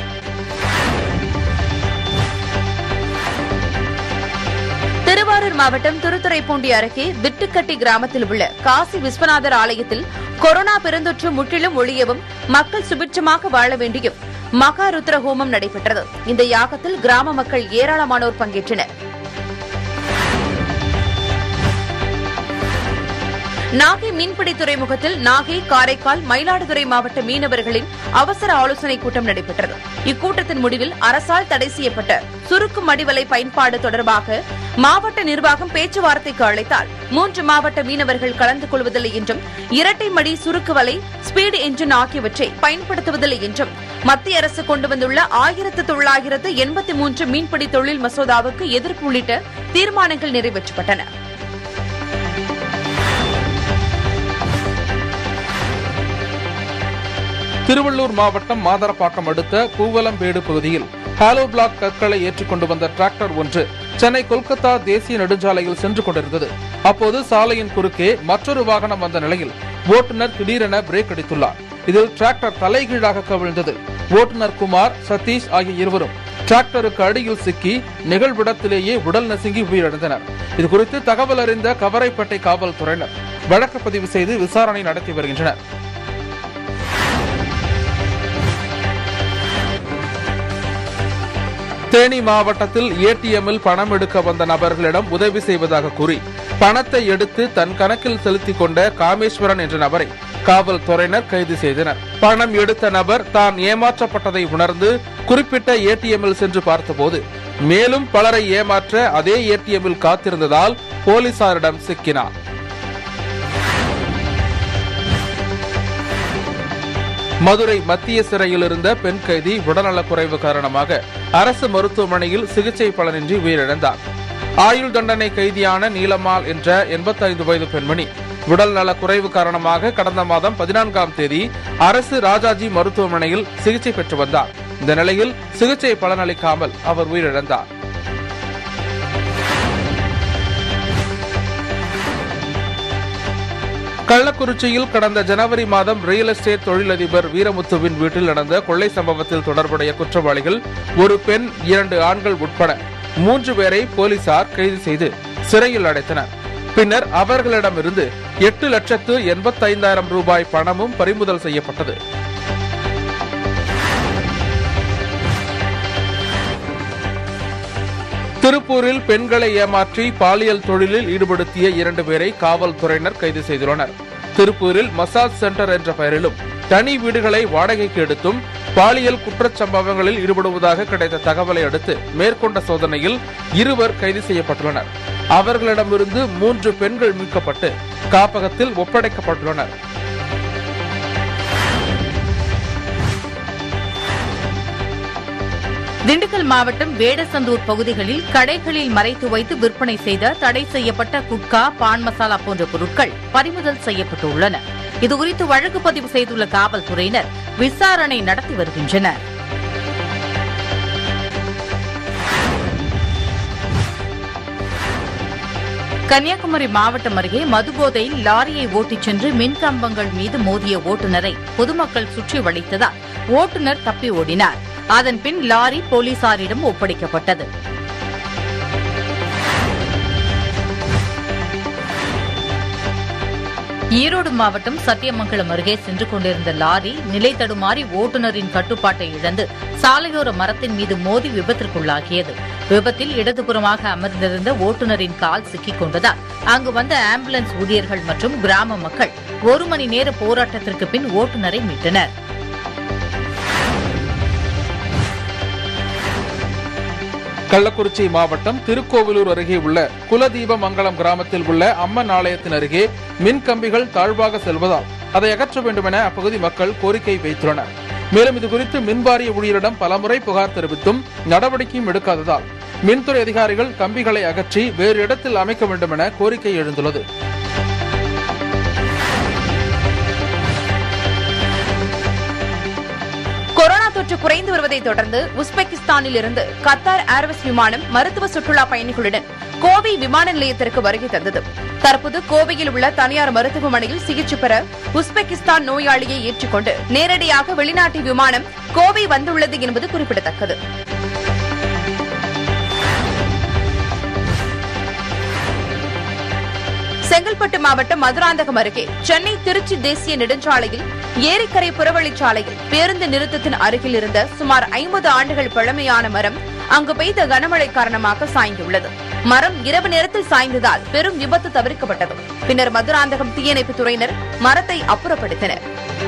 திருவாரூர் மாவட்டம் திருத்துறைப்பூண்டி அருகே விட்டுக்கட்டி கிராமத்தில் உள்ள காசி விஸ்வநாதர் ஆலயத்தில் கொரோனா பெருந்தொற்று முற்றிலும் ஒழியவும் மக்கள் சுபிட்சமாக வாழ வேண்டியும் மகா ருத்ர ஹோமம் நடைபெற்றது இந்த யாகத்தில் கிராம மக்கள் ஏராளமானோர் பங்கேற்றனர் நாகை மீன்பிடி துறைமுகத்தில் நாகை காரைக்கால் மயிலாடுதுறை மாவட்ட மீனவர்களின் அவசர ஆலோசனைக் கூட்டம் நடைபெற்றது இக்கூட்டத்தின் முடிவில் அரசால் தடை செய்யப்பட்ட சுருக்கு மடிவலை பயன்பாடு தொடர்பாக மாவட்ட நிர்வாகம் பேச்சுவார்த்தைக்கு அழைத்தால் மூன்று மாவட்ட மீனவர்கள் கலந்து கொள்வதில்லை என்றும் இரட்டை மடி சுருக்கு வலை ஸ்பீடு என்ஜின் ஆகியவற்றை பயன்படுத்துவதில்லை என்றும் மத்திய அரசு கொண்டு வந்துள்ள ஆயிரத்து தொள்ளாயிரத்து எண்பத்தி மூன்று மீன்பிடி தொழில் மசோதாவுக்கு எதிர்ப்பு உள்ளிட்ட தீர்மானங்கள் நிறைவேற்றப்பட்டன திருவள்ளூர் மாவட்டம் மாதரப்பாக்கம் அடுத்த பூவலம்பேடு பகுதியில் ஹாலோ பிளாக் கற்களை ஏற்றிக்கொண்டு வந்த டிராக்டர் ஒன்று சென்னை கொல்கத்தா தேசிய நெடுஞ்சாலையில் சென்று கொண்டிருந்தது அப்போது சாலையின் குறுக்கே மற்றொரு வாகனம் வந்த நிலையில் ஓட்டுநர் திடீரென பிரேக் அடித்துள்ளார் இதில் டிராக்டர் தலைகீழாக கவிழ்ந்தது ஓட்டுநர் குமார் சதீஷ் ஆகிய இருவரும் டிராக்டருக்கு அடியில் சிக்கி நிகழ்விடத்திலேயே உடல் நசுங்கி உயிரிழந்தனர் இதுகுறித்து தகவல் அறிந்த கவரைப்பேட்டை காவல்துறையினர் வழக்கு பதிவு செய்து விசாரணை நடத்தி வருகின்றனர் தேனி மாவட்டத்தில் ஏடிஎம்மில் பணம் எடுக்க வந்த நபர்களிடம் உதவி செய்வதாக கூறி பணத்தை எடுத்து தன் கணக்கில் செலுத்திக் கொண்ட காமேஸ்வரன் என்ற நபரை காவல்துறையினர் கைது செய்தனர் பணம் எடுத்த நபர் தான் ஏமாற்றப்பட்டதை உணர்ந்து குறிப்பிட்ட ஏடிஎம்மில் சென்று பார்த்தபோது மேலும் பலரை ஏமாற்ற அதே ஏடிஎம்மில் காத்திருந்ததால் போலீசாரிடம் சிக்கினார் மதுரை மத்திய சிறையில் இருந்த பெண் கைதி உடல்நலக் குறைவு காரணமாக அரசு மருத்துவமனையில் சிகிச்சை பலனின்றி உயிரிழந்தார் ஆயுள் தண்டனை கைதியான நீலம்மாள் என்ற 85 வயது பெண்மணி உடல் நல குறைவு காரணமாக கடந்த மாதம் பதினான்காம் தேதி அரசு ராஜாஜி மருத்துவமனையில் சிகிச்சை பெற்று வந்தார் இந்த நிலையில் சிகிச்சை பலனளிக்காமல் அவர் உயிரிழந்தார் கள்ளக்குறிச்சியில் கடந்த ஜனவரி மாதம் ரியல் எஸ்டேட் தொழிலதிபர் வீரமுத்துவின் வீட்டில் நடந்த கொள்ளை சம்பவத்தில் தொடர்புடைய குற்றவாளிகள் ஒரு பெண் இரண்டு ஆண்கள் உட்பட மூன்று பேரை போலீசார் கைது செய்து சிறையில் அடைத்தனர் பின்னர் அவர்களிடமிருந்து எட்டு லட்சத்து எண்பத்தைந்தாயிரம் ரூபாய் பணமும் பறிமுதல் செய்யப்பட்டது திருப்பூரில் பெண்களை ஏமாற்றி பாலியல் தொழிலில் ஈடுபடுத்திய இரண்டு பேரை காவல்துறையினர் கைது செய்துள்ளனர் திருப்பூரில் மசாஜ் சென்டர் என்ற பெயரிலும் தனி வீடுகளை வாடகைக்கு எடுத்தும் பாலியல் குற்றச் சம்பவங்களில் ஈடுபடுவதாக கிடைத்த தகவலை அடுத்து மேற்கொண்ட சோதனையில் இருவர் கைது செய்யப்பட்டுள்ளனர் அவர்களிடமிருந்து மூன்று பெண்கள் மீட்கப்பட்டு காப்பகத்தில் ஒப்படைக்கப்பட்டுள்ளனர் திண்டுக்கல் மாவட்டம் வேடசந்தூர் பகுதிகளில் கடைகளில் மறைத்து வைத்து விற்பனை செய்த தடை செய்யப்பட்ட குட்கா பான் மசாலா போன்ற பொருட்கள் பறிமுதல் செய்யப்பட்டுள்ளன இதுகுறித்து வழக்கு பதிவு செய்துள்ள காவல்துறையினர் விசாரணை நடத்தி வருகின்றனர் கன்னியாகுமரி மாவட்டம் அருகே மதுபோதையில் லாரியை ஓட்டிச் சென்று மின்கம்பங்கள் மீது மோதிய ஓட்டுநரை பொதுமக்கள் சுற்றி வளைத்ததால் ஓட்டுநர் தப்பி ஓடினார் அதன் பின் லாரி போலீசாரிடம் ஒப்படைக்கப்பட்டது ஈரோடு மாவட்டம் சத்தியமங்கலம் அருகே சென்று கொண்டிருந்த லாரி நிலை தடுமாறி ஓட்டுநரின் கட்டுப்பாட்டை இழந்து சாலையோர மரத்தின் மீது மோதி விபத்திற்குள்ளாகியது விபத்தில் இடதுபுறமாக அமர்ந்திருந்த ஓட்டுநரின் கால் சிக்கிக் கொண்டதால் அங்கு வந்த ஆம்புலன்ஸ் ஊழியர்கள் மற்றும் கிராம மக்கள் ஒரு மணி நேர போராட்டத்திற்கு பின் ஓட்டுநரை மீட்டனர் கள்ளக்குறிச்சி மாவட்டம் திருக்கோவிலூர் அருகே உள்ள குலதீபமங்கலம் கிராமத்தில் உள்ள அம்மன் ஆலயத்தின் அருகே மின் கம்பிகள் தாழ்வாக செல்வதால் அதை அகற்ற வேண்டும் என அப்பகுதி மக்கள் கோரிக்கை வைத்துள்ளனர் மேலும் இதுகுறித்து மின்வாரிய ஊழியரிடம் பலமுறை புகார் தெரிவித்தும் நடவடிக்கையும் எடுக்காததால் மின்துறை அதிகாரிகள் கம்பிகளை அகற்றி வேறு இடத்தில் அமைக்க வேண்டும் என கோரிக்கை எழுந்துள்ளது கொரோனா தொற்று குறைந்து வருவதை தொடர்ந்து உஸ்பெகிஸ்தானில் இருந்து கத்தார் ஏர்வேஸ் விமானம் மருத்துவ சுற்றுலா பயணிகளுடன் கோவை விமான நிலையத்திற்கு வருகை தந்தது தற்போது கோவையில் உள்ள தனியார் மருத்துவமனையில் சிகிச்சை பெற உஸ்பெகிஸ்தான் நோயாளியை ஏற்றுக்கொண்டு நேரடியாக வெளிநாட்டு விமானம் கோவை வந்துள்ளது என்பது குறிப்பிடத்தக்கது செங்கல்பட்டு மாவட்டம் மதுராந்தகம் அருகே சென்னை திருச்சி தேசிய நெடுஞ்சாலையில் ஏரிக்கரை புறவழிச்சாலையில் பேருந்து நிறுத்தத்தின் அருகில் இருந்த சுமார் ஐம்பது ஆண்டுகள் பழமையான மரம் அங்கு பெய்த கனமழை காரணமாக சாய்ந்துள்ளது மரம் இரவு நேரத்தில் சாய்ந்ததால் பெரும் விபத்து தவிர்க்கப்பட்டது பின்னர் மதுராந்தகம் தீயணைப்புத் துறையினர் மரத்தை அப்புறப்படுத்தினர்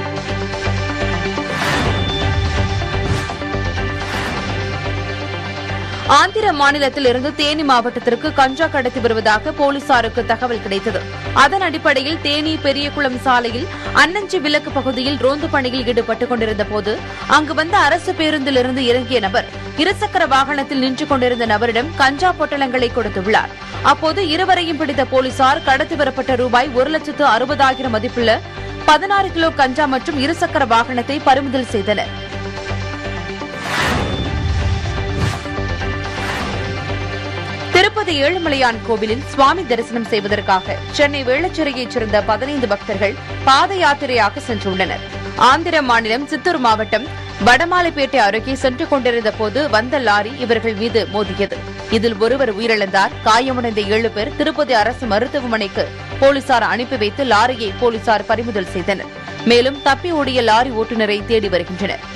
ஆந்திர மாநிலத்தில் இருந்து தேனி மாவட்டத்திற்கு கஞ்சா கடத்தி வருவதாக போலீசாருக்கு தகவல் கிடைத்தது அதன் அடிப்படையில் தேனி பெரியகுளம் சாலையில் அன்னஞ்சி விலக்கு பகுதியில் ரோந்து பணியில் ஈடுபட்டுக் கொண்டிருந்த போது அங்கு வந்த அரசு பேருந்திலிருந்து இறங்கிய நபர் இருசக்கர வாகனத்தில் நின்று கொண்டிருந்த நபரிடம் கஞ்சா பொட்டலங்களை கொடுத்துள்ளார் அப்போது இருவரையும் பிடித்த போலீசார் கடத்தி வரப்பட்ட ரூபாய் ஒரு லட்சத்து அறுபதாயிரம் மதிப்புள்ள பதினாறு கிலோ கஞ்சா மற்றும் இருசக்கர வாகனத்தை பறிமுதல் செய்தனர் திருப்பதி ஏழுமலையான் கோவிலில் சுவாமி தரிசனம் செய்வதற்காக சென்னை வேளச்சேரியைச் சேர்ந்த பதினைந்து பக்தர்கள் பாத யாத்திரையாக சென்றுள்ளனர் ஆந்திர மாநிலம் சித்தூர் மாவட்டம் வடமாலைப்பேட்டை அருகே சென்று கொண்டிருந்த போது வந்த லாரி இவர்கள் மீது மோதியது இதில் ஒருவர் உயிரிழந்தார் காயமடைந்த ஏழு பேர் திருப்பதி அரசு மருத்துவமனைக்கு போலீசார் அனுப்பி வைத்து லாரியை போலீசார் பறிமுதல் செய்தனர் மேலும் தப்பி ஓடிய லாரி ஓட்டுநரை தேடி வருகின்றனர்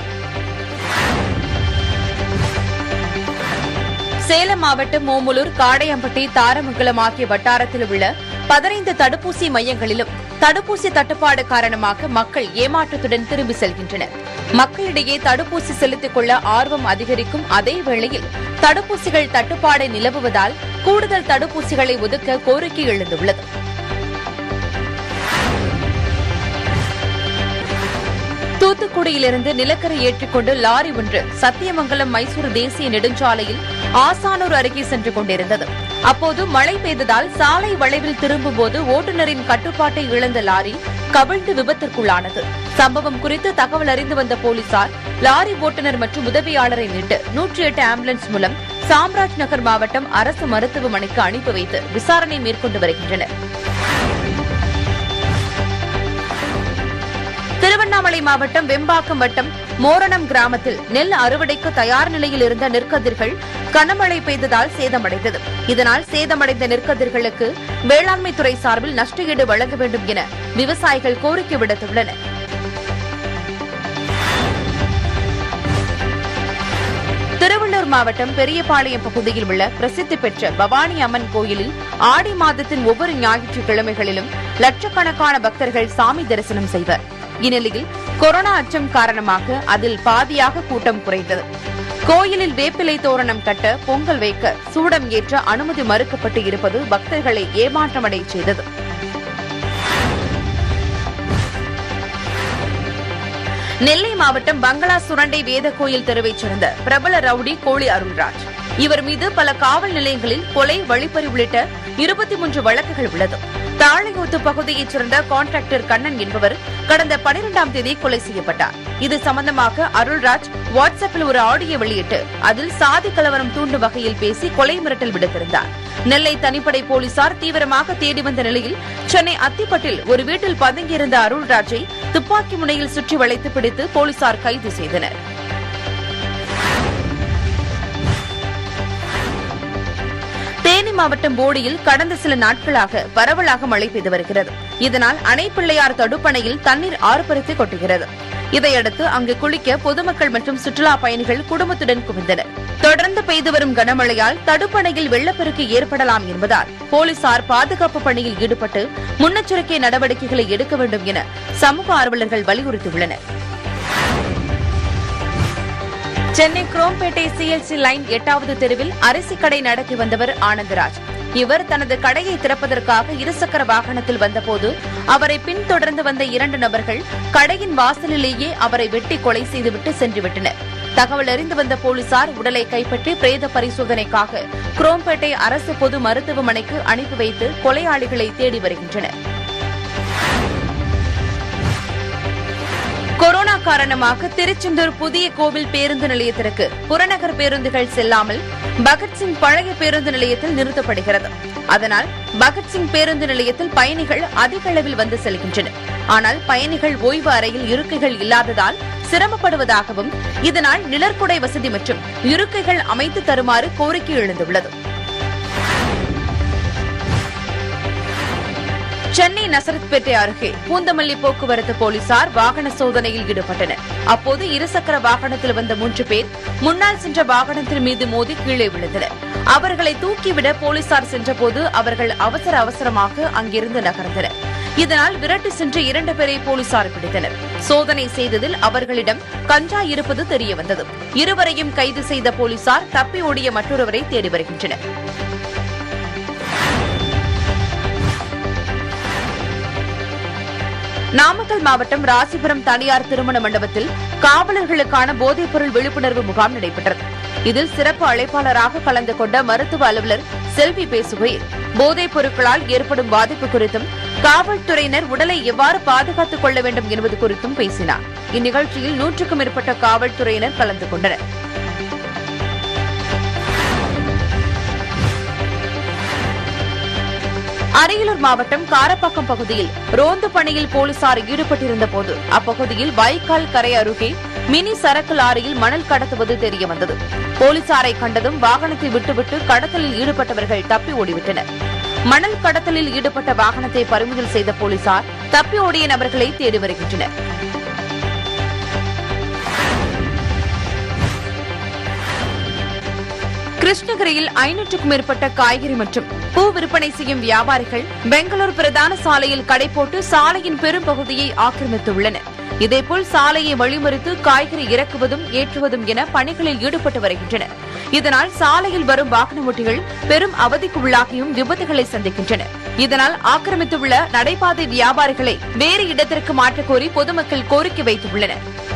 சேலம் மாவட்டம் ஓமலூர் காடையம்பட்டி தாரமங்கலம் ஆகிய வட்டாரத்தில் உள்ள பதினைந்து தடுப்பூசி மையங்களிலும் தடுப்பூசி தட்டுப்பாடு காரணமாக மக்கள் ஏமாற்றத்துடன் திரும்பி செல்கின்றனர் மக்களிடையே தடுப்பூசி செலுத்திக் கொள்ள ஆர்வம் அதிகரிக்கும் அதே வேளையில் தடுப்பூசிகள் தட்டுப்பாடு நிலவுவதால் கூடுதல் தடுப்பூசிகளை ஒதுக்க கோரிக்கை எழுந்துள்ளது தூத்துக்குடியிலிருந்து நிலக்கரி ஏற்றிக்கொண்டு லாரி ஒன்று சத்தியமங்கலம் மைசூர் தேசிய நெடுஞ்சாலையில் ஆசானூர் அருகே சென்று கொண்டிருந்தது அப்போது மழை பெய்ததால் சாலை வளைவில் திரும்பும்போது ஓட்டுநரின் கட்டுப்பாட்டை இழந்த லாரி கவிழ்ந்து விபத்திற்குள்ளானது சம்பவம் குறித்து தகவல் அறிந்து வந்த போலீசார் லாரி ஓட்டுநர் மற்றும் உதவியாளரை மீட்டு நூற்றி எட்டு ஆம்புலன்ஸ் மூலம் சாம்ராஜ் நகர் மாவட்டம் அரசு மருத்துவமனைக்கு அனுப்பி வைத்து விசாரணை மேற்கொண்டு வருகின்றனர் திருவண்ணாமலை மாவட்டம் வெம்பாக்கம் வட்டம் மோரணம் கிராமத்தில் நெல் அறுவடைக்கு தயார் நிலையில் இருந்த நெற்கதிர்கள் கனமழை பெய்ததால் சேதமடைந்தது இதனால் சேதமடைந்த நெற்கதிர்களுக்கு வேளாண்மை துறை சார்பில் நஷ்டஈடு வழங்க வேண்டும் என விவசாயிகள் கோரிக்கை விடுத்துள்ளனர் திருவள்ளூர் மாவட்டம் பெரியபாளையம் பகுதியில் உள்ள பிரசித்தி பெற்ற பவானி அம்மன் கோயிலில் ஆடி மாதத்தின் ஒவ்வொரு ஞாயிற்றுக்கிழமைகளிலும் லட்சக்கணக்கான பக்தர்கள் சாமி தரிசனம் செய்வர் இந்நிலையில் கொரோனா அச்சம் காரணமாக அதில் பாதியாக கூட்டம் குறைந்தது கோயிலில் வேப்பிலை தோரணம் கட்ட பொங்கல் வைக்க சூடம் ஏற்ற அனுமதி மறுக்கப்பட்டு இருப்பது பக்தர்களை ஏமாற்றமடை செய்தது நெல்லை மாவட்டம் பங்களா சுரண்டை வேத கோயில் தெருவைச் சேர்ந்த பிரபல ரவுடி கோழி அருள்ராஜ் இவர் மீது பல காவல் நிலையங்களில் கொலை வழிப்பறி உள்ளிட்ட இருபத்தி மூன்று வழக்குகள் உள்ளது தாழையூத்து பகுதியைச் சேர்ந்த கான்ட்ராக்டர் கண்ணன் என்பவர் கடந்த பனிரெண்டாம் தேதி கொலை செய்யப்பட்டார் இது சம்பந்தமாக அருள்ராஜ் வாட்ஸ்அப்பில் ஒரு ஆடியோ வெளியிட்டு அதில் சாதி கலவரம் தூண்டும் வகையில் பேசி கொலை மிரட்டல் விடுத்திருந்தார் நெல்லை தனிப்படை போலீசார் தீவிரமாக தேடி வந்த நிலையில் சென்னை அத்திப்பட்டில் ஒரு வீட்டில் பதுங்கியிருந்த அருள்ராஜை துப்பாக்கி முனையில் சுற்றி வளைத்து பிடித்து போலீசார் கைது செய்தனர் தேனி மாவட்டம் போடியில் கடந்த சில நாட்களாக பரவலாக மழை பெய்து வருகிறது இதனால் அணைப்பிள்ளையார் தடுப்பணையில் தண்ணீர் ஆர்ப்பரித்து கொட்டுகிறது இதையடுத்து அங்கு குளிக்க பொதுமக்கள் மற்றும் சுற்றுலா பயணிகள் குடும்பத்துடன் குவிந்தனர் தொடர்ந்து பெய்து வரும் கனமழையால் தடுப்பணையில் வெள்ளப்பெருக்கு ஏற்படலாம் என்பதால் போலீசார் பாதுகாப்பு பணியில் ஈடுபட்டு முன்னெச்சரிக்கை நடவடிக்கைகளை எடுக்க வேண்டும் என சமூக ஆர்வலர்கள் வலியுறுத்தியுள்ளனர் சென்னை குரோம்பேட்டை சிஎல்சி லைன் எட்டாவது தெருவில் அரிசி கடை நடத்தி வந்தவர் ஆனந்தராஜ் இவர் தனது கடையை திறப்பதற்காக இருசக்கர வாகனத்தில் வந்தபோது அவரை பின்தொடர்ந்து வந்த இரண்டு நபர்கள் கடையின் வாசலிலேயே அவரை வெட்டி கொலை செய்துவிட்டு சென்றுவிட்டனர் தகவல் அறிந்து வந்த போலீசார் உடலை கைப்பற்றி பிரேத பரிசோதனைக்காக குரோம்பேட்டை அரசு பொது மருத்துவமனைக்கு அனுப்பி வைத்து கொலையாளிகளை தேடி வருகின்றனர் கொரோனா காரணமாக திருச்செந்தூர் புதிய கோவில் பேருந்து நிலையத்திற்கு புறநகர் பேருந்துகள் செல்லாமல் பகத்சிங் பழைய பேருந்து நிலையத்தில் நிறுத்தப்படுகிறது அதனால் பகத்சிங் பேருந்து நிலையத்தில் பயணிகள் அதிக அளவில் வந்து செல்கின்றனர் ஆனால் பயணிகள் ஓய்வு அறையில் இருக்கைகள் இல்லாததால் சிரமப்படுவதாகவும் இதனால் நிழற்குடை வசதி மற்றும் இருக்கைகள் அமைத்து தருமாறு கோரிக்கை எழுந்துள்ளது சென்னை நசரத்பேட்டை அருகே பூந்தமல்லி போக்குவரத்து போலீசார் வாகன சோதனையில் ஈடுபட்டனர் அப்போது இருசக்கர வாகனத்தில் வந்த மூன்று பேர் முன்னால் சென்ற வாகனத்தின் மீது மோதி கீழே விழுந்தனர் அவர்களை தூக்கிவிட போலீசார் சென்றபோது அவர்கள் அவசர அவசரமாக அங்கிருந்து நகர்ந்தனர் இதனால் விரட்டி சென்று இரண்டு பேரை போலீசார் பிடித்தனர் சோதனை செய்ததில் அவர்களிடம் கஞ்சா இருப்பது தெரியவந்தது இருவரையும் கைது செய்த போலீசார் தப்பி ஓடிய மற்றொருவரை தேடி வருகின்றனர் நாமக்கல் மாவட்டம் ராசிபுரம் தனியார் திருமண மண்டபத்தில் காவலர்களுக்கான போதைப்பொருள் விழிப்புணர்வு முகாம் நடைபெற்றது இதில் சிறப்பு அழைப்பாளராக கலந்து கொண்ட மருத்துவ அலுவலர் செல்வி பேசுகையில் போதைப் பொருட்களால் ஏற்படும் பாதிப்பு குறித்தும் காவல்துறையினர் உடலை எவ்வாறு பாதுகாத்துக் கொள்ள வேண்டும் என்பது குறித்தும் பேசினார் இந்நிகழ்ச்சியில் நூற்றுக்கும் மேற்பட்ட காவல்துறையினர் கலந்து கொண்டனர் அரியலூர் மாவட்டம் காரப்பாக்கம் பகுதியில் ரோந்து பணியில் போலீசார் ஈடுபட்டிருந்த போது அப்பகுதியில் வாய்க்கால் கரை அருகே மினி சரக்கு லாரியில் மணல் கடத்துவது தெரியவந்தது போலீசாரை கண்டதும் வாகனத்தை விட்டுவிட்டு கடத்தலில் ஈடுபட்டவர்கள் தப்பி ஓடிவிட்டனர் மணல் கடத்தலில் ஈடுபட்ட வாகனத்தை பறிமுதல் செய்த போலீசார் தப்பி ஓடிய நபர்களை தேடி வருகின்றனர் கிருஷ்ணகிரியில் ஐநூற்றுக்கும் மேற்பட்ட காய்கறி மற்றும் பூ விற்பனை செய்யும் வியாபாரிகள் பெங்களூர் பிரதான சாலையில் கடை போட்டு சாலையின் பெரும்பகுதியை ஆக்கிரமித்துள்ளனர் இதேபோல் சாலையை வழிமறித்து காய்கறி இறக்குவதும் ஏற்றுவதும் என பணிகளில் ஈடுபட்டு வருகின்றனர் இதனால் சாலையில் வரும் வாகன ஓட்டிகள் பெரும் அவதிக்கு உள்ளாகியும் விபத்துகளை சந்திக்கின்றனர் இதனால் ஆக்கிரமித்துள்ள நடைபாதை வியாபாரிகளை வேறு இடத்திற்கு மாற்றக் கோரி பொதுமக்கள் கோரிக்கை வைத்துள்ளனர்